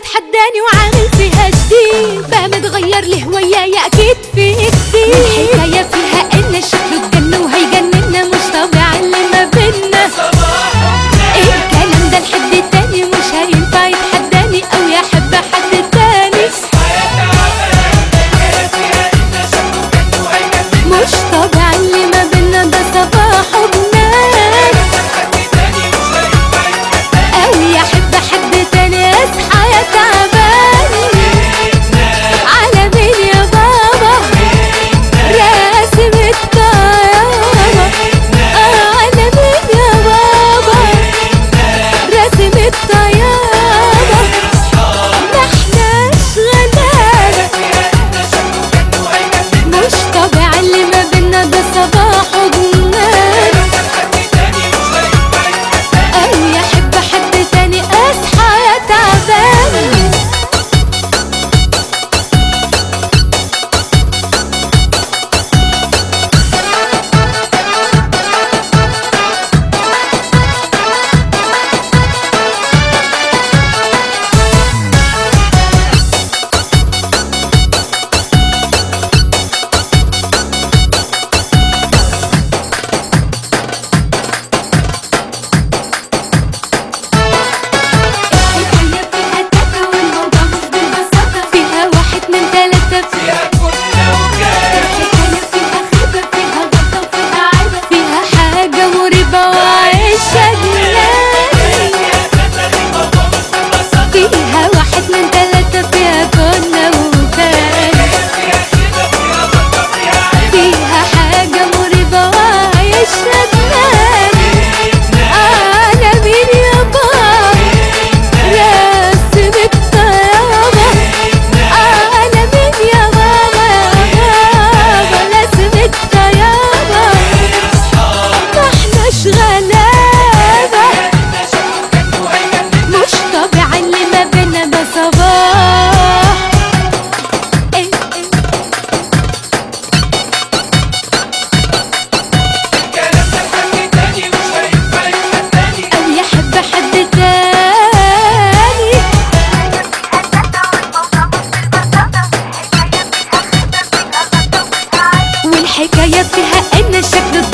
يتحداني وعامل فيها جديد بقى متغير لهواية يا اكيد في جديد الحكاية فيها ان شكله اتجن وهيجننا مش طبيعي اللي ما بينا الكلام ده لحد تاني مش هينفع يتحداني او يحب حد تاني مش طبيعي اللي ما بينا ده صباح وبنام او يحب حد تاني اصحى يا تعبان على مين يا بابا راسم الطيارة آه على مين يا بابا راسم الطيارة ما احناش غلابة مش طبيعي اللي ما بينا ده صباح وجنان او يحب حد تاني اصحى يا تعبان الحكاية فيها تاتا والموضوع مش بالبساطة فيها واحد من تلاتة فيها كنا وكان الحكاية فيها خيبة فيها غلطة وفيها عيبة فيها حاجة مريبة وعيشة جنان فيها واحد من تلاتة فيها كنا وكان فيها حاجة مريبة وعيشة جنان أنا مين يا بابا راسم الطيابة أنا مين يا بابا يا بابا راسم الطيابة ما احناش غلابة مش طبيعي اللي ما بينا ده صباح إيه إيه الكلام ده لحد تاني مش هينفع يتحداني أو يحب حد تاني والحكاية فيها إن الشكل